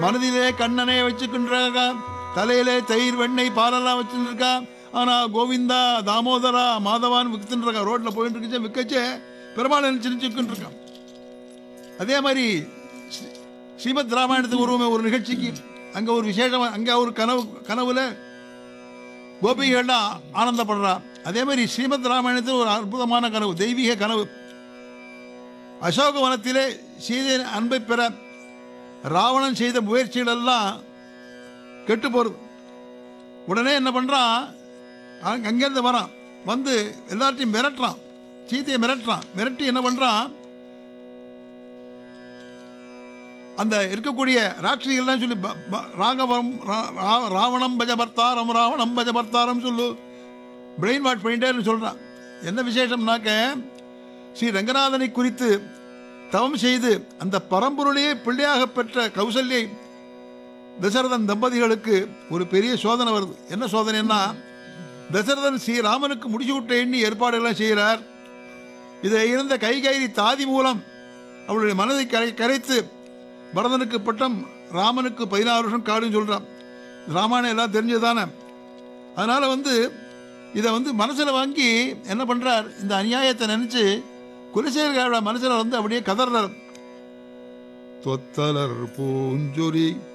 மனதிலே கண்ணனை வச்சுக்கின்றாங்க தலையிலே தயிர் வெண்ணெய் பாலெல்லாம் வச்சுருக்கா ஆனா கோவிந்தா தாமோதரா மாதவான் வித்துருக்கா ரோட்ல போயிட்டு இருக்குச்சே விற்கச்சே பெருமாள் நினைச்சுட்டு இருக்கான் அதே மாதிரி ஸ்ரீ- ஸ்ரீமத் ராமாயணத்துக்கு ஒரு ஒரு நிகழ்ச்சிக்கு அங்க ஒரு விசேஷம் அங்க ஒரு கனவு கனவுல கோபிகள்லாம் ஆனந்தப்படுறா அதே மாதிரி ஸ்ரீமத் ராமாயணத்தில் ஒரு அற்புதமான கனவு தெய்வீக கனவு அசோக வனத்திலே சீதையின் அன்பை பெற ராவணன் செய்த முயற்சிகள் எல்லாம் கெட்டு போறது உடனே என்ன பண்றான் அங்க- அங்கேருந்து வரான் வந்து எல்லார்ட்டையும் மிரட்டுறான் சீதையை மிரட்டுறான் மிரட்டி என்ன பண்றான் அந்த இருக்கக்கூடிய ராட்சிகள்லாம் சொல்லி ப- ப- ராகவம் ரா- ரா- ராவணம் பஜபர்த்தாரம் ராவணம் பஜபர்த்தாரம் சொல்லு பிரெயின் வாஷ் பண்ணிட்டே சொல்றான் என்ன விசேஷம்னாக்க ஸ்ரீ ரங்கநாதனை குறித்து தவம் செய்து அந்த பரம்பொருளையே பிள்ளையாக பெற்ற கௌசல்யை தசரதன் தம்பதிகளுக்கு ஒரு பெரிய சோதனை வருது என்ன சோதனைன்னா தசரதன் ஸ்ரீராமனுக்கு முடிச்சு விட்ட எண்ணி ஏற்பாடுகள்லாம் செய்கிறார் இதை இருந்த கைகைரி தாதி மூலம் அவளுடைய மனதை கரை கரைத்து பரதனுக்கு பட்டம் ராமனுக்கு பதினாறு வருஷம் காடுன்னு சொல்றான் ராமாயணம் எல்லாம் தெரிஞ்சதுதானே அதனால வந்து இதை வந்து மனசில் வாங்கி என்ன பண்றார் இந்த அநியாயத்தை நினைச்சு குலசேகரோட மனசுல வந்து அப்படியே கதறார் தொத்தலர் பூஞ்சொரி